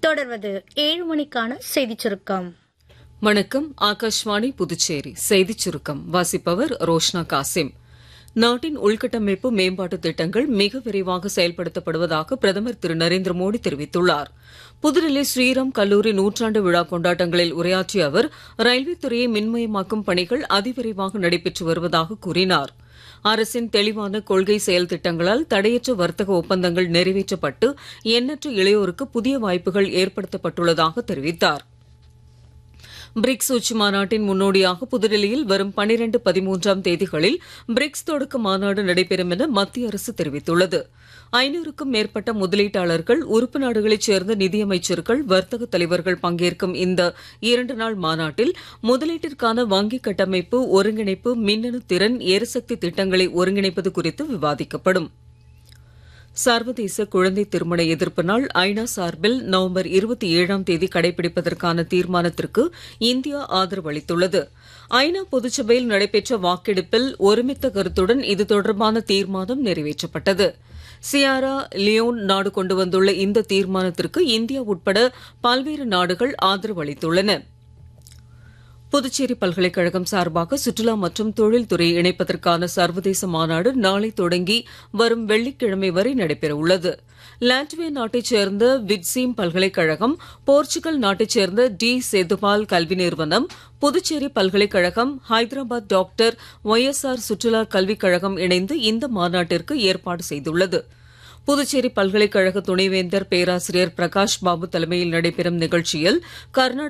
தொடர்வது ஏழு மணிக்கான செய்திச் சுருக்கம் வணக்கம் ஆகாஷ்வாணி புதுச்சேரி செய்திச் சுருக்கம் வாசிப்பவர் ரோஷ்னா காசிம் நாட்டின் உள்கட்டமைப்பு மேம்பாட்டு திட்டங்கள் மிக விரைவாக செயல்படுத்தப்படுவதாக பிரதமர் திரு நரேந்திர மோடி தெரிவித்துள்ளார் புதுடில்லி ஸ்ரீராம் கல்லூரி நூற்றாண்டு விழா கொண்டாட்டங்களில் உரையாற்றிய அவர் ரயில்வே துறையை மின்மயமாக்கும் பணிகள் அதிவிரைவாக நடைபெற்று வருவதாக கூறினார் அரசின் தெளிவான கொள்கை செயல் திட்டங்களால் தடையற்ற வர்த்தக ஒப்பந்தங்கள் நிறைவேற்றப்பட்டு எண்ணற்ற இளையோருக்கு புதிய வாய்ப்புகள் ஏற்படுத்தப்பட்டுள்ளதாக தெரிவித்தார் பிரிக்ஸ் உச்சி மாநாட்டின் முன்னோடியாக புதுடெல்லியில் வரும் பனிரெண்டு பதிமூன்றாம் தேதிகளில் பிரிக்ஸ் தொடக்க மாநாடு நடைபெறும் என மத்திய அரசு தெரிவித்துள்ளது ஐநூறுக்கும் மேற்பட்ட முதலீட்டாளர்கள் உறுப்பு நாடுகளைச் சேர்ந்த நிதியமைச்சர்கள் வர்த்தக தலைவர்கள் பங்கேற்கும் இந்த இரண்டு நாள் மாநாட்டில் முதலீட்டிற்கான வங்கி கட்டமைப்பு ஒருங்கிணைப்பு மின்னணு திறன் எரிசக்தி திட்டங்களை ஒருங்கிணைப்பது குறித்து விவாதிக்கப்படும் சர்வதேச குழந்தை திருமண எதிர்ப்பு நாள் ஐநா சார்பில் நவம்பர் இருபத்தி ஏழாம் தேதி கடைபிடிப்பதற்கான தீர்மானத்திற்கு இந்தியா ஆதரவு அளித்துள்ளது ஐநா பொதுச்சபையில் நடைபெற்ற வாக்கெடுப்பில் ஒருமித்த கருத்துடன் இது தொடர்பான தீர்மானம் நிறைவேற்றப்பட்டது சியாரா லியோன் நாடு கொண்டு வந்துள்ள இந்த தீர்மானத்திற்கு இந்தியா உட்பட பல்வேறு நாடுகள் ஆதரவு அளித்துள்ளன புதுச்சேரி பல்கலைக்கழகம் சார்பாக சுற்றுலா மற்றும் தொழில்துறையை இணைப்பதற்கான சர்வதேச மாநாடு நாளை தொடங்கி வரும் வெள்ளிக்கிழமை வரை நடைபெற உள்ளது லாட்வியா நாட்டைச் சேர்ந்த விட்சீம் பல்கலைக்கழகம் போர்ச்சுகல் நாட்டைச் சேர்ந்த டி சேதுபால் கல்வி நிறுவனம் புதுச்சேரி பல்கலைக்கழகம் ஹைதராபாத் டாக்டர் ஒய்எஸ்ஆர் சுற்றுலா கல்விக் கழகம் இணைந்து இந்த மாநாட்டிற்கு ஏற்பாடு செய்துள்ளது புதுச்சேரி பல்கலைக்கழக துணைவேந்தர் பேராசிரியர் பிரகாஷ் பாபு தலைமையில் நடைபெறும் நிகழ்ச்சியில் கர்நாடக